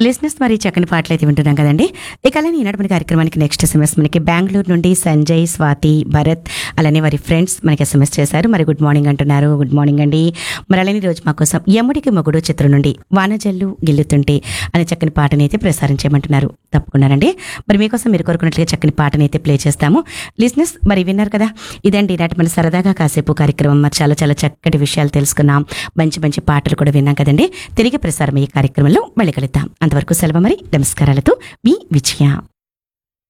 లిస్నెస్ మరి చక్కని పాటలు అయితే వింటున్నాం కదండి ఇక అలానే ఈనాటి మన కార్యక్రమానికి నెక్స్ట్ ఎస్ఎంఎస్ మనకి బెంగళూరు నుండి సంజయ్ స్వాతి భరత్ అలానే వారి ఫ్రెండ్స్ మనకి ఎస్ఎంఎస్ చేశారు మరి గుడ్ మార్నింగ్ అంటున్నారు గుడ్ మార్నింగ్ అండి మరి అలానే ఈ రోజు మా కోసం యముడికి మొగుడు చిత్రం నుండి వానజల్లు గిల్లుతుంటే అనే చక్కని పాటని అయితే ప్రసారం చేయమంటున్నారు తప్పకుండానండి మరి మీకోసం మీరు కోరుకున్నట్లుగా చక్కని పాటని అయితే ప్లే చేస్తాము లిస్నెస్ మరి విన్నారు కదా ఇదండి ఈనాటి మన సరదాగా కాసేపు కార్యక్రమం మరి చాలా చాలా చక్కటి విషయాలు తెలుసుకున్నాం మంచి మంచి పాటలు కూడా విన్నాం కదండి తిరిగి ప్రసారం ఈ కార్యక్రమంలో మళ్ళీ కలుద్దాం అంతవరకు సెలవు మరి నమస్కారాలతో మీ విజయ